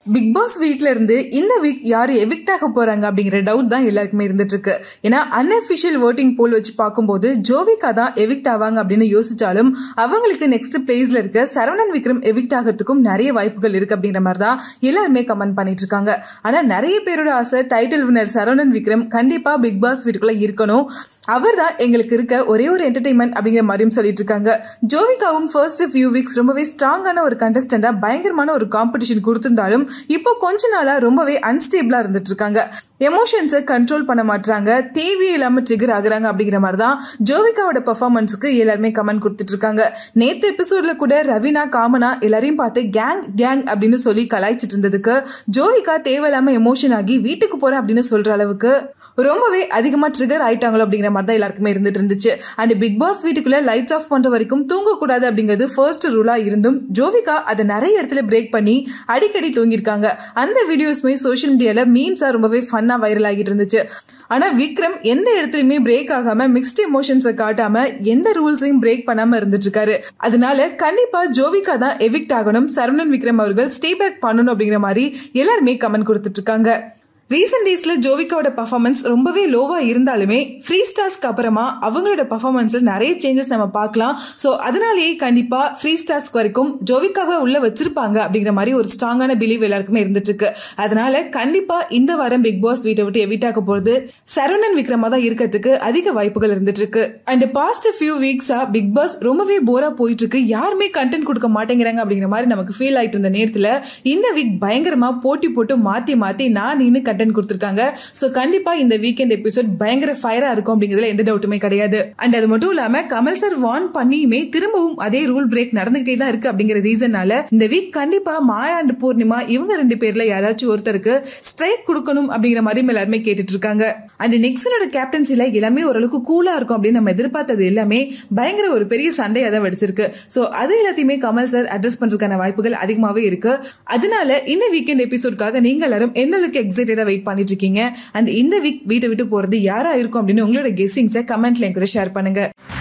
big pass வீட்ல இருந்து இந்த வீக் யார் எவிக்ட் ஆக போறாங்க அப்படிங்கிற டவுட் தான் எல்லாருக்குமே இருந்துட்டு இருக்கு ஏன்னா அன்அஃபிஷியல் ஓட்டிங் போல் வச்சு பார்க்கும்போது ஜோவிகா தான் எவிக்ட் ஆவாங்க அப்படின்னு யோசிச்சாலும் அவங்களுக்கு நெக்ஸ்ட் பிளேஸ்ல இருக்க சரவணன் விக்ரம் எவிக்ட் ஆகிறதுக்கும் நிறைய வாய்ப்புகள் இருக்கு அப்படிங்கிற மாதிரி தான் எல்லாருமே கமெண்ட் பண்ணிட்டு இருக்காங்க ஆனா நிறைய பேரோட ஆசை டைட்டில் வினர் சரவணன் விக்ரம் கண்டிப்பா பிக் பாஸ் வீட்டுக்குள்ள இருக்கணும் அவர் தான் எங்களுக்கு இருக்க ஒரே ஒரு என்டர்டைன்மெண்ட் அப்படிங்கிற மாதிரியும் சொல்லிட்டு இருக்காங்க ஜோவிகாவும் ஃபர்ஸ்ட் ஃபியூ வீக்ஸ் ரொம்பவே ஸ்ட்ராங்கான ஒரு கண்டஸ்டண்டா பயங்கரமான ஒரு காம்படிஷன் கொடுத்திருந்தாலும் இப்போ கொஞ்ச நாளா ரொம்பவே அன்ஸ்டேபிளா இருந்துட்டு இருக்காங்க எமோஷன்ஸை கண்ட்ரோல் பண்ண மாட்டாங்க தேவையே இல்லாம ட்ரிகர் ஆகுறாங்க அப்படிங்கிற மாதிரி தான் ஜோவிகாவோட பெர்ஃபார்மன்ஸுக்கு எல்லாருமே கமெண்ட் கொடுத்துட்டு இருக்காங்க நேத்து எபிசோட்ல கூட ரவினா காமனா எல்லாரையும் பார்த்து கேங் கேங் அப்படின்னு சொல்லி கலாய்ச்சிட்டு இருந்ததுக்கு ஜோவிகா தேவையில்லாம எமோஷன் ஆகி வீட்டுக்கு போறேன் அப்படின்னு சொல்ற அளவுக்கு ரொம்பவே அதிகமா ட்ரிகர் ஆயிட்டாங்களோ அப்படிங்கிற மாதிரி தான் எல்லாருக்குமே இருந்துட்டு இருந்துச்சு அண்ட் பிக் பாஸ் வீட்டுக்குள்ள லைட்ஸ் ஆஃப் பண்ற வரைக்கும் தூங்கக்கூடாது அப்படிங்கிறது ஃபர்ஸ்ட் ரூலா இருந்தும் ஜோவிகா அதை நிறைய இடத்துல பிரேக் பண்ணி அடிக்கடி தூங்கியிருக்காங்க அந்த வீடியோஸ்மே சோஷியல் மீடியால மீம்ஸா ரொம்பவே ஃபன்னா வைரல் ஆகிட்டு இருந்துச்சு ஆனா விக்ரம் எந்த இடத்துலயுமே பிரேக் ஆகாம மிக்ஸ்ட் எமோஷன்ஸை காட்டாம எந்த ரூல்ஸையும் பிரேக் பண்ணாம இருந்துட்டு இருக்காரு அதனால கண்டிப்பா ஜோவிகா தான் எவிக்ட் ஆகணும் சரவணன் விக்ரம் அவர்கள் ஸ்டே பேக் பண்ணணும் அப்படிங்கிற மாதிரி எல்லாருமே கமெண்ட் கொடுத்துட்டு இருக்காங்க ரீசெண்ட் டேஸ்ல ஜோவிகாவோட பர்ஃபார்மன்ஸ் ரொம்பவே லோவா இருந்தாலுமே ஃப்ரீ ஸ்டார்ஸ்க்கு அப்புறமா அவங்களோட பர்ஃபார்மன்ஸ்ல நிறைய சேஞ்சஸ் நம்ம பார்க்கலாம் ஸோ அதனாலேயே கண்டிப்பா ஃப்ரீ ஸ்டார்ஸ்க்கு வரைக்கும் ஜோவிகாவை உள்ள வச்சிருப்பாங்க அப்படிங்கிற மாதிரி ஒரு ஸ்ட்ராங்கான பிலீவ் எல்லாருக்குமே இருந்துட்டு இருக்கு அதனால கண்டிப்பா இந்த வாரம் பிக் பாஸ் வீட்டை விட்டு எவிட் ஆக போறது சரவணன் விக்ரமா தான் இருக்கிறதுக்கு அதிக வாய்ப்புகள் இருந்துட்டு இருக்கு அண்ட் பாஸ்ட் ஃபியூ வீக்ஸா பிக் பாஸ் ரொம்பவே போரா போயிட்டு இருக்கு யாருமே கண்டென்ட் கொடுக்க மாட்டேங்கிறாங்க அப்படிங்கிற மாதிரி நமக்கு ஃபீல் ஆயிட்டு இருந்த நேரத்துல இந்த வீக் பயங்கரமா போட்டி போட்டு மாத்தி மாத்தி நான் நின்று கண்டென்ட் கொடுத்துருக்காங்க ஸோ கண்டிப்பா இந்த வீக்கெண்ட் எபிசோட் பயங்கர ஃபயரா இருக்கும் அப்படிங்கிறதுல எந்த டவுட்டுமே கிடையாது அண்ட் அது மட்டும் இல்லாம கமல் சார் வார்ன் பண்ணியுமே திரும்பவும் அதே ரூல் பிரேக் நடந்துகிட்டே தான் இருக்கு அப்படிங்கிற ரீசன்னால இந்த வீக் கண்டிப்பா மாயா அண்ட் பூர்ணிமா இவங்க ரெண்டு பேர்ல யாராச்சும் ஒருத்தருக்கு ஸ்ட்ரைக் கொடுக்கணும் அப்படிங்கிற மாதிரி எல்லாருமே கேட்டுட்டு இருக்காங்க அண்ட் நிக்சனோட கேப்டன்சில எல்லாமே ஓரளவுக்கு கூலா இருக்கும் அப்படின்னு நம்ம எதிர்பார்த்தது எல்லாமே பயங்கர ஒரு பெரிய சண்டையை தான் வெடிச்சிருக்கு ஸோ அது எல்லாத்தையுமே கமல் சார் அட்ரஸ் பண்றதுக்கான வாய்ப்புகள் அதிகமாகவே இருக்கு அதனால இந்த வீக்கெண்ட் எபிசோட்காக நீங்க எல்லாரும் எந்த அளவுக்கு எக்ஸைட்டடா வெயிட் பண்ணிட்டு இருக்கீங்க அண்ட் இந்த வீக் வீட்டை விட்டு போறது யாரா இருக்கும் அப்படின்னு உங்களோட கெஸ்ஸிங்ஸை கமெண்ட்ல என் கூட ஷேர் பண்ணுங்க